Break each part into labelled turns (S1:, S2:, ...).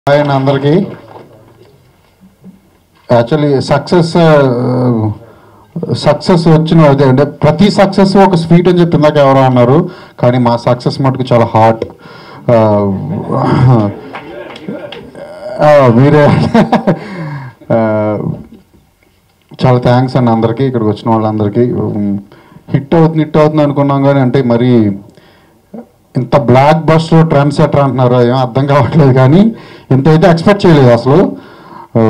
S1: Hi అండి అందరికీ actually success success వచ్చిన అదే అంటే ప్రతి సక్సెస్ ఒక స్వీట్ అని చెప్పి ఇందాక ఎవరో అన్నారు కానీ మా సక్సెస్ మటుకు చాలా హాట్ మీరే ఆ, చాలా థ్యాంక్స్ అండి అందరికీ ఇక్కడికి వచ్చిన వాళ్ళందరికీ హిట్ అవుతుంది హిట్ అవుతుంది అనుకున్నాం కానీ అంటే మరి ఇంత బ్లాక్ బస్టర్ ట్రెండ్ సెటర్ అంటున్నారు ఏం అర్థం కావట్లేదు కానీ ఇంత అయితే ఎక్స్పెక్ట్ చేయలేదు అసలు ఆ,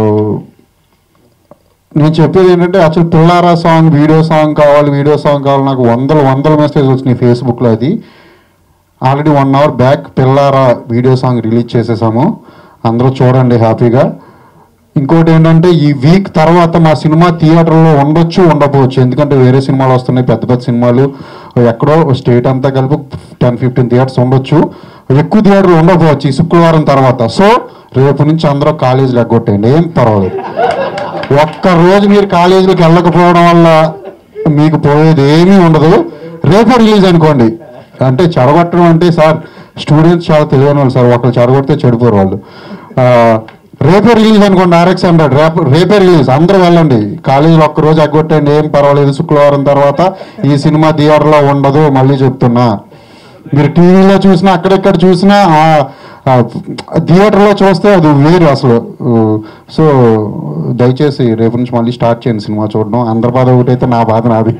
S1: నేను చెప్పేది ఏంటంటే అసలు పిల్లారా సాంగ్ వీడియో సాంగ్ కావాలి వీడియో సాంగ్ కావాలి నాకు వందల వందల మెసేజ్ వచ్చినాయి ఫేస్బుక్లో అది ఆల్రెడీ వన్ అవర్ బ్యాక్ పిల్లారా వీడియో సాంగ్ రిలీజ్ చేసేసాము అందరూ చూడండి హ్యాపీగా ఇంకోటి ఏంటంటే ఈ వీక్ తర్వాత మా సినిమా థియేటర్లో ఉండొచ్చు ఉండకపోవచ్చు ఎందుకంటే వేరే సినిమాలు వస్తున్నాయి పెద్ద పెద్ద సినిమాలు ఎక్కడో స్టేట్ అంతా కలిపి టెన్ ఫిఫ్టీన్ థియేటర్స్ ఉండొచ్చు ఎక్కువ థియేటర్లు ఉండకపోవచ్చు ఈ శుక్రవారం తర్వాత సో రేపు నుంచి అందరూ కాలేజీలు ఎగ్గొట్టండి ఏం పర్వాలేదు ఒక్క రోజు మీరు కాలేజీలకు వెళ్ళకపోవడం వల్ల మీకు పోయేది ఏమీ ఉండదు రేపు రిలీజ్ అనుకోండి అంటే చెడగొట్టడం అంటే సార్ స్టూడెంట్స్ చాలా తెలియని వాళ్ళు సార్ ఒకళ్ళు చెడగొడితే చెడిపోరు వాళ్ళు ఆ, రేపే రిలీజ్ అనుకోండి ఆర్ఎక్స్ హండ్రెడ్ రేపు రేపే రిలీజ్ అందరూ వెళ్ళండి కాలేజీలో ఒక్క రోజు ఎగ్గొట్టండి ఏం పర్వాలేదు శుక్రవారం తర్వాత ఈ సినిమా థియేటర్లో ఉండదు మళ్ళీ చెప్తున్నా మీరు టీవీలో చూసినా అక్కడెక్కడ చూసినా ఆ ఆ థియేటర్లో చూస్తే అది వేరు అసలు సో దయచేసి రేపు నుంచి మళ్ళీ స్టార్ట్ చేయండి సినిమా చూడడం అందరి బాధ ఒకటైతే నా బాధ నాది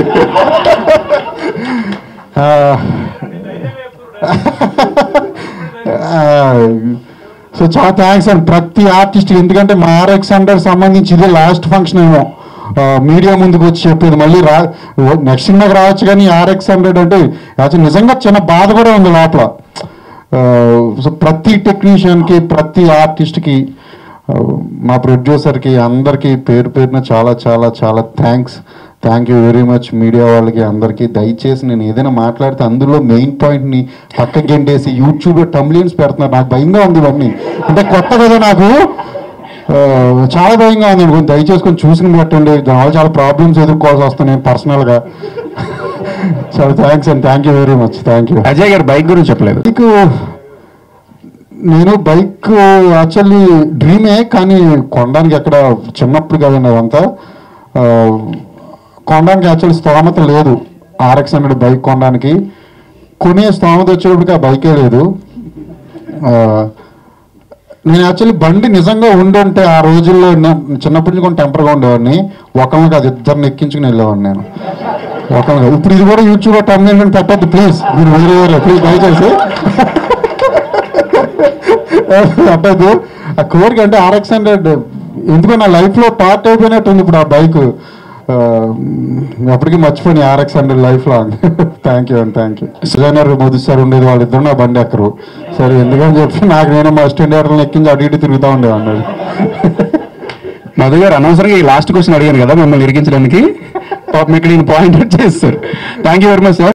S1: ఆ, సో చాలా థ్యాంక్స్ అండి ప్రతి ఆర్టిస్ట్ ఎందుకంటే మా ఆర్ఎక్స్ హండ్రెడ్ సంబంధించి ఇదే లాస్ట్ ఫంక్షన్ ఏమో మీడియా ముందుకు వచ్చి చెప్పేది మళ్ళీ రా నెక్స్ట్ సినిమాకి రావచ్చు కానీ ఆర్ఎక్స్ హండ్రెడ్ అంటే యాక్చువల్ నిజంగా చిన్న బాధ కూడా ఉంది లోపల సో ప్రతి టెక్నీషియన్కి ప్రతి ఆర్టిస్ట్కి మా ప్రొడ్యూసర్కి అందరికీ పేరు పేరున చాలా చాలా చాలా thanks thank you very much media వాళ్ళకి అందరికీ దయచేసి నేను ఏదైనా మాట్లాడితే అందులో మెయిన్ పాయింట్ని పక్కకి గెంటేసి యూట్యూబ్లో టమ్లియన్స్ పెడుతున్నారు నాకు భయంగా ఉంది ఇవన్నీ అంటే కొత్త కదా నాకు ఆ, చాలా భయంగా ఉంది కొంచెం దయచేసి కొంచెం చూసుకుని పెట్టండి దానివల్ల చాలా ప్రాబ్లమ్స్ ఎదుర్కోవాల్సి వస్తాయి నేను పర్సనల్గా చాలా థ్యాంక్స్ అండి thank you very much thank you
S2: Ajay గారు బైక్ గురించి చెప్పలేదు
S1: బైక్ నేను బైక్ యాక్చువల్లీ డ్రీమే కానీ కొనడానికి ఎక్కడ చిన్నప్పుడు కదండి అదంతా ఆ, కొనడానికి యాక్చువల్లీ స్తోమత లేదు ఆర్ఎక్స్ హండ్రెడ్ బైక్ కొనడానికి కొనే స్తోమత వచ్చేటప్పటికి ఆ బైకే లేదు ఆ, నేను యాక్చువల్లీ బండి నిజంగా ఉండుంటే ఆ రోజుల్లో నా- చిన్నప్పటి నుంచి కొంచెం టెంపర్గా ఉండేవాడిని ఒకళ్ళని కాదు ఇద్దరిని ఎక్కించుకుని వెళ్ళేవాడిని నేను ఒకళ్ళని కాదు. ఇప్పుడు ఇది కూడా యూట్యూబ్ టర్మినేషన్ పెట్టద్దు ప్లీజ్ మీరు వేరే వేరే ప్లీజ్ దయచేసి పెట్టద్దు ఆ కోరిక అంటే ఆర్ఎక్స్ హండ్రెడ్ ఎందుకో నా లైఫ్లో పార్ట్ అయిపోయినట్టుంది ఇప్పుడు ఆ బైక్ అప్పటికి మర్చిపోయి RX hundred life long thank you అండి thank you designer Modi sir ఉండేది వాళ్ళిద్దరు నా బండి ఎక్కరు సరే ఎందుకని చెప్పి నాకు నేను మా స్టాండర్డ్లను ఎక్కించి అటు ఇటు తిరుగుతూ ఉండేవాడిని
S2: మధు గారు అనవసరంగా ఈ లాస్ట్ క్వశ్చన్ అడిగాను కదా మిమ్మల్ని ఇరికించడానికి పాపం ఇక్కడ నేను పాయింట్ అవుట్ చేస్తారు thank you very much sir